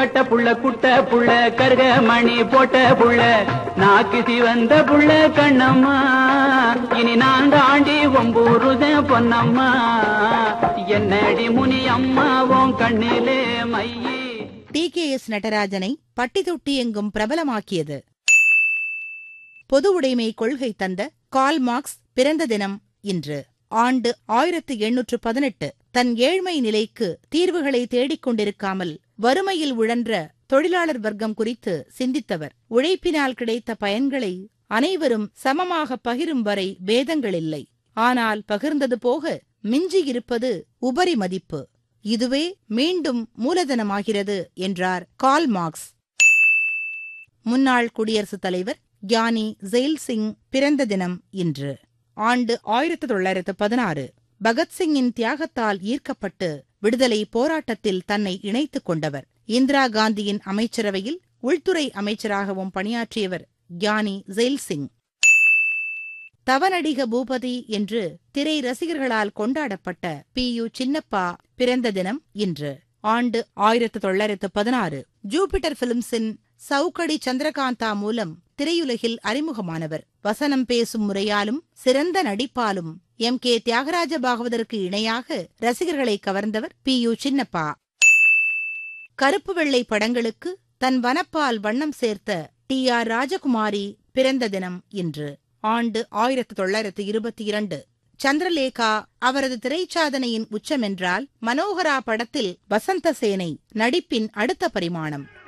கட்ட புள்ள குட்ட புள்ள கருக மணி போட்ட புள்ள நாக்கு சிவந்த புள்ள கண்ணம்மா இனி நான் தாண்டி ஒம்பூருதன் பொன்னம்மா என்னடி முனி அம்மா உன் கண்ணிலே மையி டி கே எஸ் நடராஜனை பட்டி தொட்டி எங்கும் பிரபலமாக்கியது பொது உடைமை கொள்கை தந்த கால் மார்க்ஸ் பிறந்த தினம் இன்று ஆண்டு ஆயிரத்து எண்ணூற்று பதினெட்டு தன் ஏழ்மை நிலைக்கு தீர்வுகளை தேடிக் கொண்டிருக்காமல் வறுமையில் உழன்ற தொழிலாளர் வர்க்கம் குறித்து சிந்தித்தவர் உழைப்பினால் கிடைத்த பயன்களை அனைவரும் சமமாக பகிரும் வரை பேதங்களில்லை ஆனால் பகிர்ந்தது போக மிஞ்சியிருப்பது உபரி மதிப்பு இதுவே மீண்டும் மூலதனமாகிறது என்றார் கால் மார்க்ஸ் முன்னாள் குடியரசுத் தலைவர் கியானி ஜெயில் சிங் பிறந்த தினம் இன்று ஆண்டு ஆயிரத்து தொள்ளாயிரத்து பதினாறு பகத்சிங்கின் தியாகத்தால் ஈர்க்கப்பட்டு விடுதலை போராட்டத்தில் தன்னை இணைத்துக் கொண்டவர் இந்திரா காந்தியின் அமைச்சரவையில் உள்துறை அமைச்சராகவும் பணியாற்றியவர் கியானி ஜெயில் சிங் தவநடிக பூபதி என்று திரை ரசிகர்களால் கொண்டாடப்பட்ட பி யு சின்னப்பா பிறந்த தினம் இன்று ஆண்டு ஆயிரத்து தொள்ளாயிரத்து பதினாறு ஜூபிட்டர் பிலிம்ஸின் சவுக்கடி சந்திரகாந்தா மூலம் திரையுலகில் அறிமுகமானவர் வசனம் பேசும் முறையாலும் சிறந்த நடிப்பாலும் எம் கே தியாகராஜ பாகவதற்கு இணையாக ரசிகர்களை கவர்ந்தவர் பி யு சின்னப்பா கருப்பு வெள்ளை படங்களுக்கு தன் வனப்பால் வண்ணம் சேர்த்த டி ஆர் ராஜகுமாரி பிறந்த தினம் இன்று ஆண்டு ஆயிரத்து தொள்ளாயிரத்து இருபத்தி இரண்டு சந்திரலேகா அவரது திரைச்சாதனையின் உச்சமென்றால் மனோகரா படத்தில் வசந்த சேனை நடிப்பின் அடுத்த பரிமாணம்